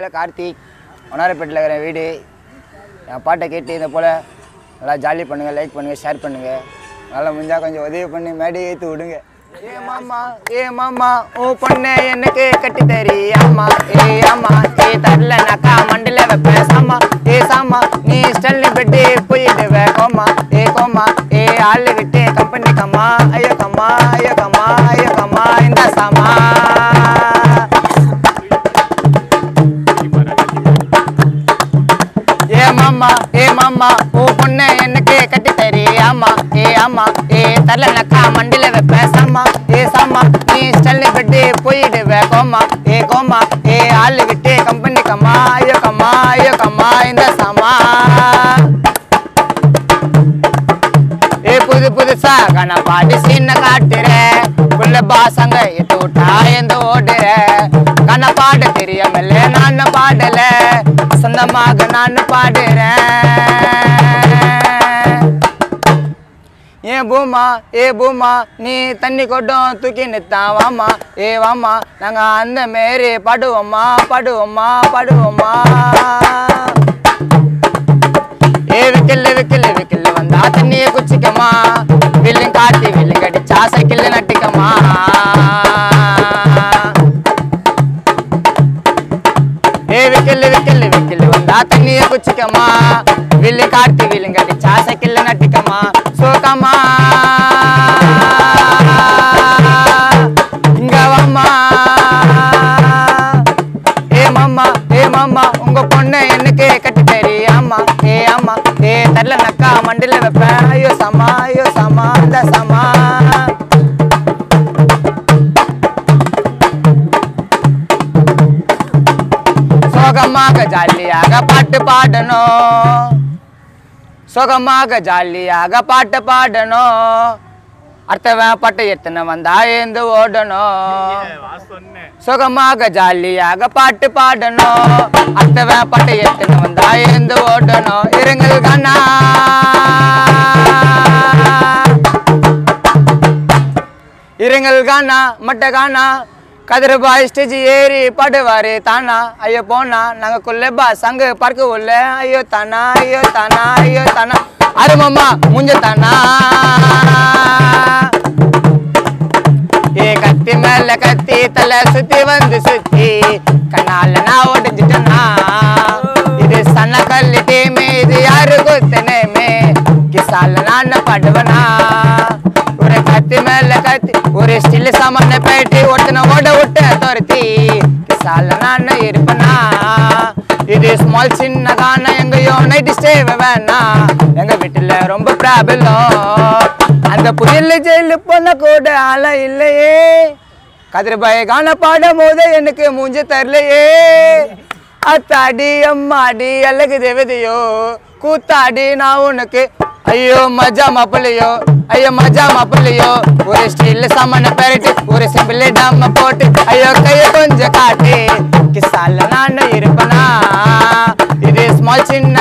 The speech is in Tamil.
கார்த்திக் ஒனாரப்பேட்டில் இருக்கிற வீடு என் பாட்டை கேட்டு இதை போல் நல்லா ஜாலி பண்ணுங்கள் லைக் பண்ணுங்கள் ஷேர் பண்ணுங்கள் நல்லா முடிஞ்சா கொஞ்சம் உதவி பண்ணி மேடை ஏற்றி விடுங்க ஏ மாமா ஏ மாமா ஓ பொண்ணு எனக்கு கட்டி தரி ஆமா ஏ ஆமா ஏ தரலனாக்கா மண்டில வைப்பேன் சாமா ஏ சாமா நீ ஸ்டெல்லி பெட்டு போயிடுவ கோமா ஏ கோமா ஏ ஆளு விட்டு கம்பெனி கம்மா ஐயோ கம்மா ஐயோ கம்மா ஐயோ கம்மா இந்த சாமா ஏ மாமா ஏ மாமா ஓ பொண்ணு எனக்கு கட்டி தரி ஆமா ஏ ஆமா ஏ தரலனாக்கா மண்டில வைப்பேன் சாமா ஏ சாமா நீ ஸ்டெல்லி பெட்டு போயிடுவ கோமா ஏ கோமா ஏ ஆளு விட்டு கம்பெனி கம்மா ஐயோ கம்மா ஐயோ கம்மா இந்த சாமா ஏ புது புதுசா கண்ண பாடி சீன காட்டுற புள்ள பாசங்க எத்து விட்டா எந்த ஓடுற கண்ண பாட தெரியாமல நான் பாடல சொந்தமாக நான் பாடுறேன் ஏ பூமா ஏ பூமா நீ தண்ணி கொட்டும் தூக்கி நித்தான் வாமா ஏ வாமா நாங்க அந்த மாரி பாடுவோமா பாடுவோமா பாடுவோமா ஏ விக்கல் விக்கல் விக்கல் வந்தா தண்ணிய குச்சிக்கமா வில்லும் காட்டி வில்லும் கடிச்சா சைக்கிள் நட்டிக்கமா ஏ விக்கல் விக்கல் விக்கல் வந்தா தண்ணிய குச்சிக்கமா வில்லு காட்டி வில்லும் கடிச்சா சைக்கிள் நட்டிக்கமா சோகமா இங்க வாமா ஏ மாமா ஏ மாமா உங்க பொண்ணு எனக்கு கட்டி தரி ஆமா ஏ ஆமா ஏ தரல நக்கா மண்டில வைப்பேன் ஐயோ சாமா ஐயோ சாமா இந்த சாமா சோகமாக ஜாலியாக பாட்டு பாடணும் சுகமாக ஜாலியாக பாட்டு பாடணும் அடுத்தவன் பட்டு எத்தனை வந்தா ஏந்து ஓடணும் சுகமாக ஜாலியாக பாட்டு பாடணும் அடுத்தவன் பட்டு எத்தனை வந்தா ஏந்து ஓடணும் இருங்கள் கண்ணா இருங்கள் கானா மட்ட கானா கதிரபாய் ஸ்டேஜ் ஏறி பாடுவாரு தானா ஐயோ போனா நாங்க குள்ளபா சங்கு பார்க்க உள்ள ஐயோ தானா ஐயோ தானா ஐயோ தானா அருமம்மா முஞ்ச தானா ஏ கத்தி மேல கத்தி தலை சுத்தி வந்து சுத்தி கண்ணால நான் உடஞ்சிட்டேனா இது சன்ன கல்லி டீமே இது யாரு குத்தனேமே கிசால நான் பாடுவனா ஒரு கத்தி மேல கத்தி ஒரு ஸ்டில் சாமான பேட்டி ஒருத்தனை ஓட விட்டு துரத்தி கிசால நான் இருப்பனா இது ஸ்மால் சின்ன கான எங்கேயோ நைட்டு ஸ்டே வேணா எங்க வீட்டுல ரொம்ப ப்ராப்ளம் அந்த புயல் ஜெயிலு போன கூட ஆள இல்லையே கதிரபாய கான பாடும் போது எனக்கு மூஞ்ச தரலையே அத்தாடி அம்மாடி அழகு தேவதையோ கூத்தாடி நான் உனக்கு ஐயோ மஜா மாப்பிள்ளையோ ஐயோ மஜா மாப்பிள்ளையோ ஒரு ஸ்டீல் சாமான பெரட்டு ஒரு சிம்பிள் டாம போட்டு ஐயோ கைய கொஞ்சம் காட்டு கிசால நான் இருப்பனா இது ஸ்மால் சின்ன